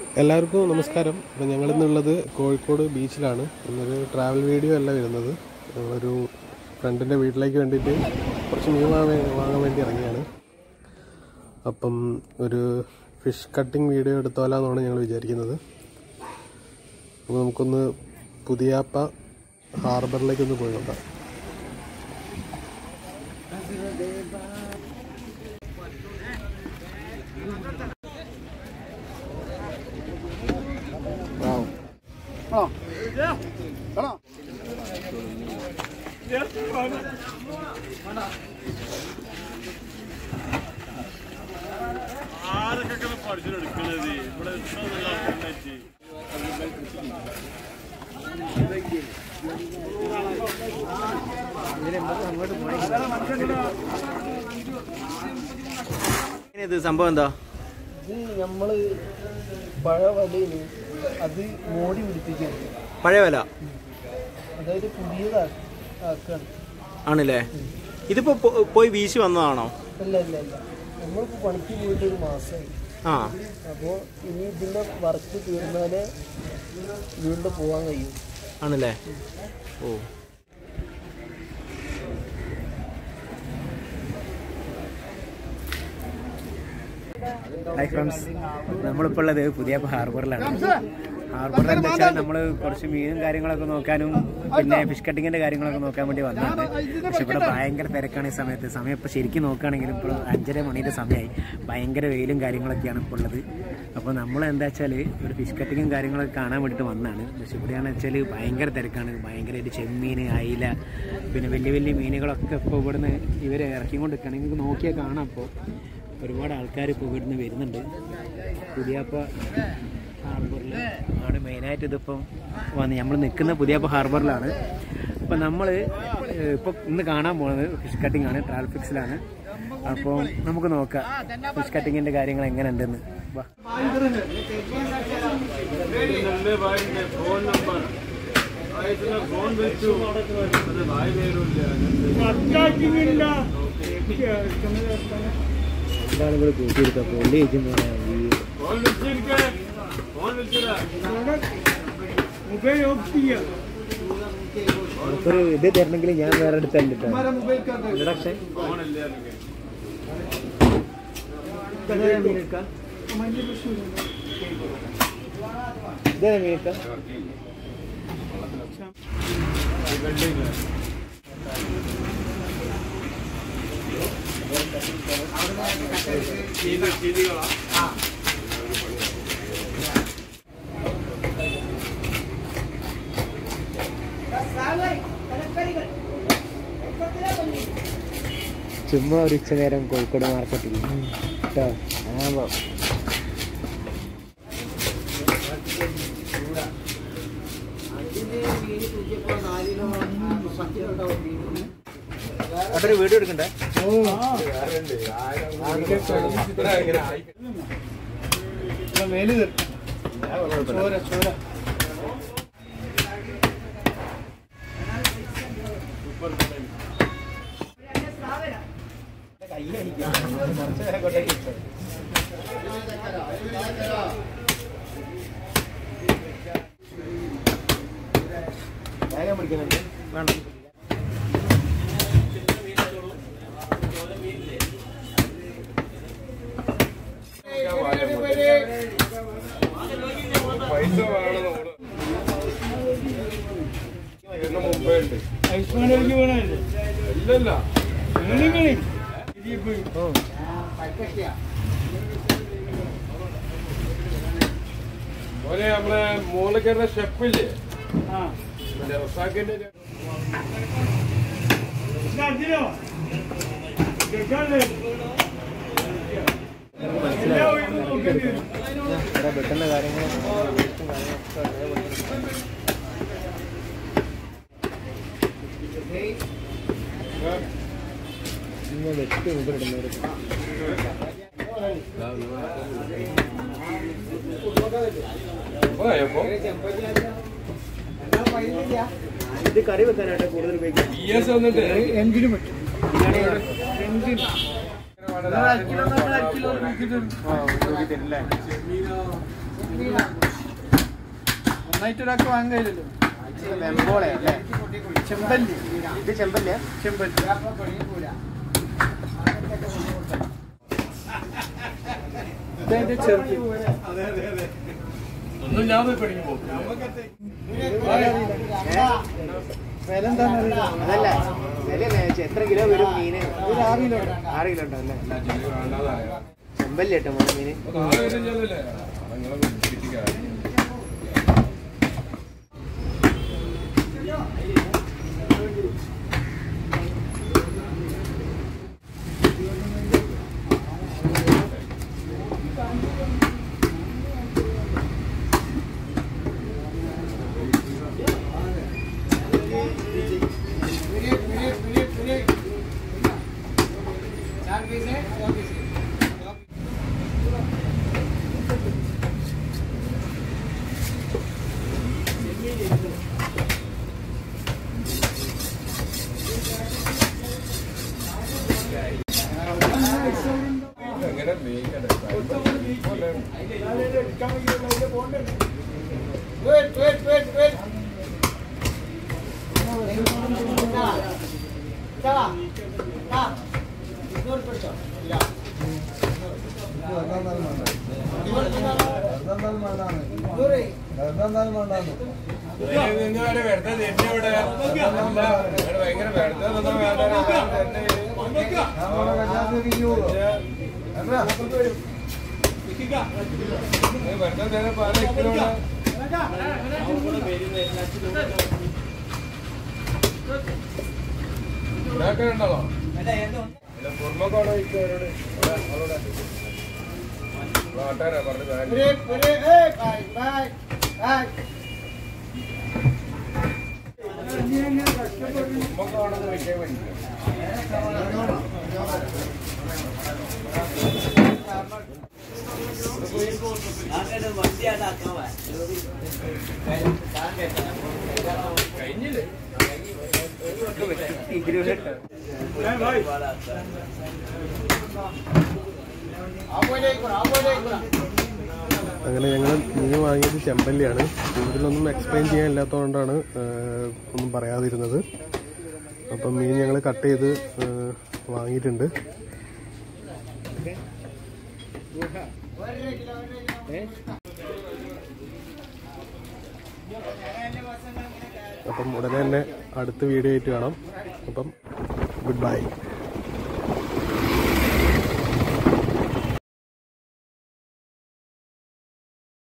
എല്ലാവർക്കും നമസ്കാരം അപ്പം ഞങ്ങളിന്നുള്ളത് കോഴിക്കോട് ബീച്ചിലാണ് ഇന്നൊരു ട്രാവൽ വീഡിയോ അല്ല വരുന്നത് ഒരു ഫ്രണ്ടിൻ്റെ വീട്ടിലേക്ക് വേണ്ടിയിട്ട് കുറച്ച് മീൻ വാങ്ങാൻ വാങ്ങാൻ വേണ്ടി ഇറങ്ങിയാണ് അപ്പം ഒരു ഫിഷ് കട്ടിംഗ് വീഡിയോ എടുത്തോലാന്നാണ് ഞങ്ങൾ വിചാരിക്കുന്നത് അപ്പോൾ നമുക്കൊന്ന് പുതിയാപ്പ ഹാർബറിലേക്കൊന്ന് പോയി നോക്കാം ആരൊക്കെ പഠിച്ചെടുക്കണത് ഇവിടെ ഇത്ര നല്ല ആൾക്കാരുണ്ടായിട്ട് ഇത് സംഭവം എന്താ ഇത് നമ്മള് പഴവടയിൽ അത് മോടി പിടിപ്പിക്കുകയാണ് പഴയ വില അതായത് പുതിയതാ ആക്കാണ് ആണല്ലേ ഇതിപ്പോ പോ- പോയി വീശി വന്നതാണോ അല്ല അല്ല അല്ല നമ്മളിപ്പോ പണിക്ക് പോയിട്ട് ഒരു മാസമായി ആ അപ്പോൾ ഇനി ഇതിന്റെ വർക്ക് തീർന്നാലേ വീണ്ടും പോകാൻ കഴിയും ആണല്ലേ ഓ ഹായ് ഫ്രണ്ട്സ് നമ്മളിപ്പോൾ ഉള്ളത് പുതിയ ഹാർബറിലാണ് ഹാർബറിൽ എന്താ വെച്ചാൽ നമ്മൾ കുറച്ച് മീനും കാര്യങ്ങളൊക്കെ നോക്കാനും പിന്നെ ഫിഷ് കട്ടിങ്ങിന്റെ കാര്യങ്ങളൊക്കെ നോക്കാൻ വേണ്ടി വന്നതാണ് പക്ഷെ ഇവിടെ ഭയങ്കര തിരക്കാണ് ഈ സമയത്ത് സമയം ഇപ്പോൾ ശരിക്കും നോക്കുകയാണെങ്കിൽ ഇപ്പോൾ അഞ്ചര മണിയുടെ സമയമായി ഭയങ്കര വെയിലും കാര്യങ്ങളൊക്കെയാണ് ഇപ്പോൾ ഉള്ളത് അപ്പോൾ നമ്മൾ എന്താ വെച്ചാൽ ഒരു ഫിഷ് കട്ടിങ്ങും കാര്യങ്ങളൊക്കെ കാണാൻ വേണ്ടിയിട്ട് വന്നതാണ് പക്ഷെ ഇവിടെയാണെന്ന് വെച്ചാൽ ഭയങ്കര തിരക്കാണ് ഭയങ്കരമായിട്ട് ചെമ്മീൻ അയില പിന്നെ വലിയ വലിയ മീനുകളൊക്കെ ഇപ്പോൾ ഇവിടുന്ന് ഇവർ ഇറക്കിക്കൊണ്ട് നിങ്ങൾക്ക് നോക്കിയാൽ കാണാം അപ്പോൾ ഒരുപാട് ആൾക്കാർ ഇപ്പോൾ ഇവിടുന്ന് വരുന്നുണ്ട് പുതിയപ്പ ഹാർബറിൽ ആണ് മെയിനായിട്ട് ഇതിപ്പം വന്ന് നമ്മൾ നിൽക്കുന്ന പുതിയപ്പ ഹാർബറിലാണ് അപ്പം നമ്മൾ ഇപ്പോൾ ഇന്ന് കാണാൻ പോകുന്നത് ഫിഷ് കട്ടിംഗ് ആണ് ട്രാൽഫിക്സിലാണ് അപ്പോൾ നമുക്ക് നോക്കാം ഫിഷ് കട്ടിങ്ങിൻ്റെ കാര്യങ്ങൾ എങ്ങനെ ഉണ്ടെന്ന് വാ നല്ല ഭായിന്റെ ഫോൺ നമ്പർ ആയിട്ടില്ല ഫോൺ വെച്ചു അത് ഭായി പേരില്ല എന്താണ് ഇവിടെ കൂട്ടിയെടുക്കുക പൊള്ളി കഴിക്കുമ്പോൾ ഫോൺ വിളിച്ചിരിക്കേ ഫോൺ വിളിച്ചതാ നമുക്കൊരു ഇത് തരണമെങ്കിൽ ഞാൻ വേറെ അടുത്തല്ല ഇൻട്രഡക്ഷൻ ഫോണല്ലേ എനിക്ക് ഇതേ മീനക്ക ചുമ്മാ ഒരു ഉച്ച നേരം കോഴിക്കോട് മാർക്കറ്റിൽ കേട്ടോ ആകുമ്പോ അവിടെ വീഡിയോ എടുക്കണ്ടേ മേല് ചോര ചോര വേണ്ട ഇല്ലല്ല മോനെ നമ്മളെ മൂലക്കരുടെ ഷെപ്പില്ലേ മറ്റേ റസാക്കിന്റെ ഇവിടെ വെട്ടുന്ന കാര്യങ്ങൾ ഇന്ന് വെച്ച് മുകളിടുന്നവർ പോയപ്പോ ഇത് കറി വെക്കാനായിട്ട് കൂടുതൽ ഉപയോഗിക്കുന്നത് ഇ എസ് വന്നിട്ട് എന്തിനും പറ്റും എന്തിനും ആ, ഒരു തരില്ലേ? ഒന്നായിട്ട് ഒരാൾക്ക് വാങ്ങാൻ കഴിയില്ലല്ലോ വെമ്പോളയല്ലേ ചെമ്പല്ലി ഇത് ചെമ്പല്ലേ ചെമ്പല്ലി ഇതതിന്റെ ചെറുത് ഒന്നും ഞാൻ പോയി പഠിക്കും പോകും വില എന്താണെന്നറിയില്ല അതല്ല വിലയല്ലേ ചേച്ചി? എത്ര കിലോ വരും മീന് ഒരു ആറ് കിലോ ആറ് കിലോ ഉണ്ടാവും അല്ലേ ചെമ്പല്ലി കേട്ടോ മോനെ മീന് അങ്ങനെ ഞങ്ങൾ മീൻ വാങ്ങിയത് ചെമ്പല്ലിയാണ് കൂടുതലൊന്നും എക്സ്പ്ലെയിൻ ചെയ്യാൻ ഇല്ലാത്തതുകൊണ്ടാണ് ഏഹ്, ഒന്നും പറയാതിരുന്നത് അപ്പം മീൻ ഞങ്ങൾ കട്ട് ചെയ്ത് ഏഹ്, വാങ്ങിയിട്ടുണ്ട് അപ്പം ഉടനെ തന്നെ അടുത്ത വീഡിയോ ആയിട്ട് കാണാം അപ്പം ഗുഡ് ബൈ